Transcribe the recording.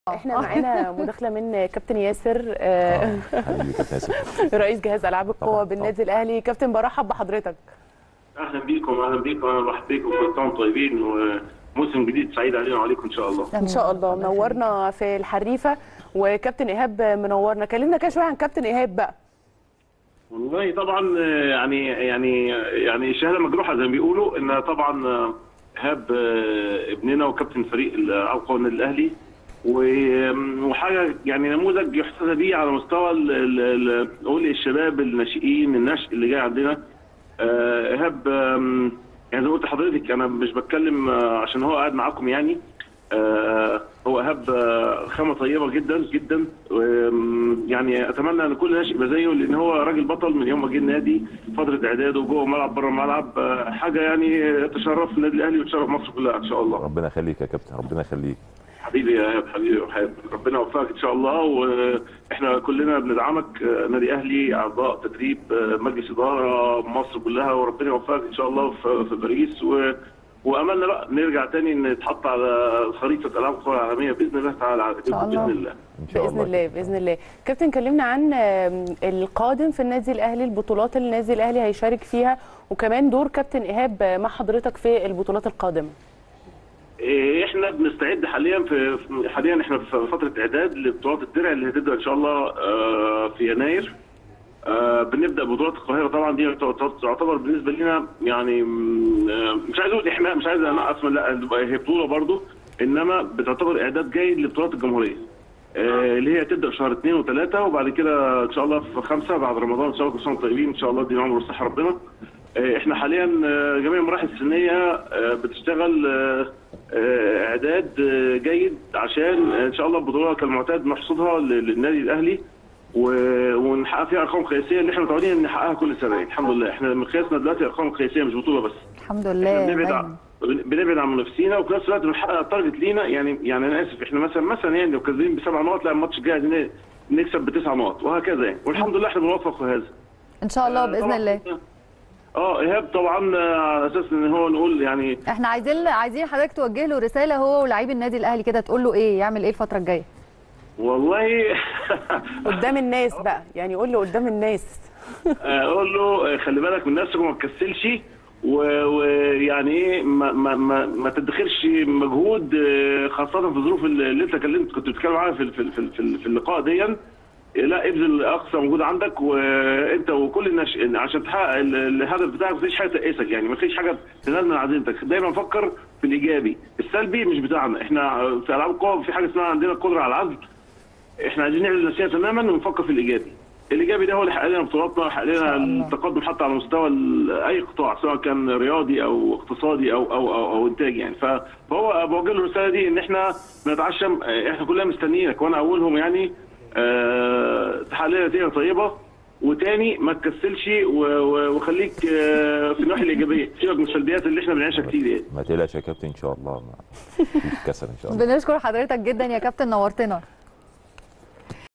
احنا معانا مداخله من كابتن ياسر آه، حبيبي كابتن ياسر رئيس جهاز العاب القوه طبعاً، بالنادي الاهلي كابتن برحب بحضرتك اهلا بيكم اهلا بيكم انا برحب بيكم كل سنه وانتم طيبين وموسم جديد سعيد علينا وعليكم ان شاء الله ان شاء الله منورنا في الحريفه وكابتن ايهاب منورنا كلمنا كده شويه عن كابتن ايهاب بقى والله طبعا آه، يعني يعني يعني الشهاده مجروحه زي ما بيقولوا ان طبعا آه، ايهاب آه، ابننا وكابتن فريق العاب قوى النادي الاهلي و- وحاجه يعني نموذج يحتذى به على مستوى ال- ال- ال- نقول الشباب الناشئين النشء اللي جاي عندنا آه، ايهاب آم، يعني زي ما قلت لحضرتك انا مش بتكلم آه، عشان هو قاعد معاكم يعني آه، هو ايهاب آه، خامه طيبه جدا جدا وم- يعني اتمنى ان كل ناشئ يبقى زيه لان هو راجل بطل من يوم ما جه النادي فتره اعداده جوه الملعب بره الملعب آه، حاجه يعني تشرف النادي الاهلي وتشرف مصر كلها ان شاء الله ربنا يخليك يا كابتن ربنا يخليك حبيبي يا ايهاب حبيبي يا إيهاب. ربنا يوفقك ان شاء الله واحنا كلنا بندعمك آه، نادي اهلي اعضاء تدريب آه، مجلس اداره مصر كلها وربنا يوفقك ان شاء الله في في باريس و واملنا بقى نرجع تاني نتحط على خريطه العاب القوى العالميه باذن الله تعالى على شاء الله. باذن الله ان شاء باذن الله الله باذن الله كابتن كلمنا عن آم، القادم في النادي الاهلي البطولات اللي النادي الاهلي هيشارك فيها وكمان دور كابتن ايهاب مع حضرتك في البطولات القادمه إيه، احنا بنستعد حاليا في في- حاليا احنا في فتره اعداد لبطولات الدرع اللي هتبدا ان شاء الله آه، في يناير آه، بنبدا بطولات القاهره طبعا دي تعتبر بالنسبه لنا يعني م- آه، مش عايز اقول احماء مش عايز انقص من- لا هي بطوله برضو انما بتعتبر اعداد جيد لبطولات الجمهوريه آه، اللي هي تبدا في شهر اثنين وثلاثه وبعد كده ان شاء الله في خمسه بعد رمضان ان شاء الله كل سنه وانتم طيبين ان شاء الله يدينا عمر والصحه ربنا آه، احنا حاليا آه، جميع المراحل السنيه آه، بتشتغل آه، آه، اعداد آه، جيد عشان ان شاء الله البطوله كالمعتاد نحصدها ل- للنادي الاهلي و- ونحقق فيها ارقام قياسيه اللي احنا متعودين ان نحققها كل سنه الحمد لله احنا مقياسنا دلوقتي ارقام قياسيه مش بطوله بس الحمد احنا لله بنبعد دايما عن بنبعد عن منافسينا وفي نفس الوقت بنحقق التارجت لينا يعني يعني انا اسف احنا مثلا مثلا يعني لو كسبانين بسبع نقط لا الماتش الجاي عايزين نكسب بتسع نقط وهكذا يعني والحمد لله احنا بنوفق في هذا ان شاء الله باذن طبعاً- الله اه ايهاب طبعا آه، على اساس ان هو نقول يعني احنا عايزين عايزين حضرتك توجه له رساله هو ولاعيب النادي الاهلي كده تقول له ايه يعمل ايه الفتره الجايه والله قدام الناس بقى يعني قول له قدام الناس اقول له آه، خلي بالك من نفسك وما تكسلش و- ويعني ايه ما ما ما, ما تدخرش مجهود آه، خاصه في الظروف اللي اللي انت كلمت كنت بتتكلم عنها في في في, في, في اللقاء دي لا ابذل اقصى مجهود عندك وانت وكل الناس عشان تحقق ال- الهدف بتاعك مفيش حاجه تقيسك يعني مفيش حاجه تنال من عزيمتك دايما فكر في الايجابي السلبي مش بتاعنا احنا في العاب القوى في حاجه اسمها عندنا القدره على العزل احنا عايزين نعمل نفسنا تماما ونفكر في الايجابي الايجابي ده هو اللي حقق لنا بطولاتنا حقق لنا التقدم حتى على مستوى ال- اي قطاع سواء كان رياضي او اقتصادي او او او, أو انتاجي يعني ف- فهو بوجه له الرساله دي ان احنا بنتعشم اه، احنا كلنا مستنيينك وانا اولهم يعني اه، تحقق لنا نتيجه طيبه وتاني ما تكسلش و- و- وخليك اه، في الناحيه الايجابيه سيبك من السلبيات اللي احنا بنعيشها كتير يعني ما تقلقش يا كابتن ان شاء الله ما فيش كسل ان شاء الله بنشكر حضرتك جدا يا كابتن نورتنا